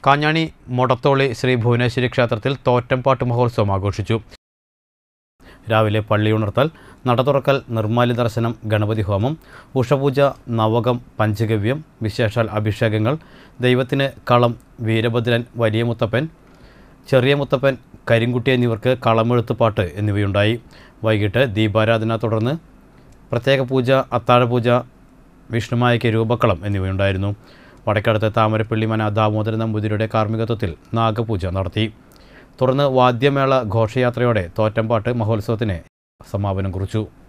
കാഞ്ഞാണി മൊടത്തോളി ശ്രീ ഭുവനേശ്വരി ക്ഷേത്രത്തിൽ തോറ്റംപാട്ട് മഹോത്സവം ആഘോഷിച്ചു രാവിലെ പള്ളിയുണർത്തൽ നട തുറക്കൽ നിർമ്മാല്യ ദർശനം ഗണപതി ഹോമം ഉഷപൂജ നവകം പഞ്ചഗവ്യം വിശേഷാൽ അഭിഷേകങ്ങൾ ദൈവത്തിന് കളം വീരഭദ്രൻ വലിയ മുത്തപ്പൻ ചെറിയ മുത്തപ്പൻ കരിങ്കുട്ടി എന്നിവർക്ക് കളമെഴുത്തുപാട്ട് എന്നിവയുണ്ടായി വൈകിട്ട് ദീപാരാധന തുടർന്ന് പ്രത്യേക പൂജ അത്താഴപൂജ വിഷ്ണുമായയ്ക്ക് രൂപക്കളം എന്നിവയുണ്ടായിരുന്നു വടക്കടുത്ത് താമരപ്പള്ളി മന ദാമോദരൻ നമ്പൂതിരിയുടെ കാർമ്മികത്വത്തിൽ നാഗപൂജ നടത്തി തുടർന്ന് വാദ്യമേള ഘോഷയാത്രയോടെ തോറ്റംപാട്ട് മഹോത്സവത്തിന് സമാപനം കുറിച്ചു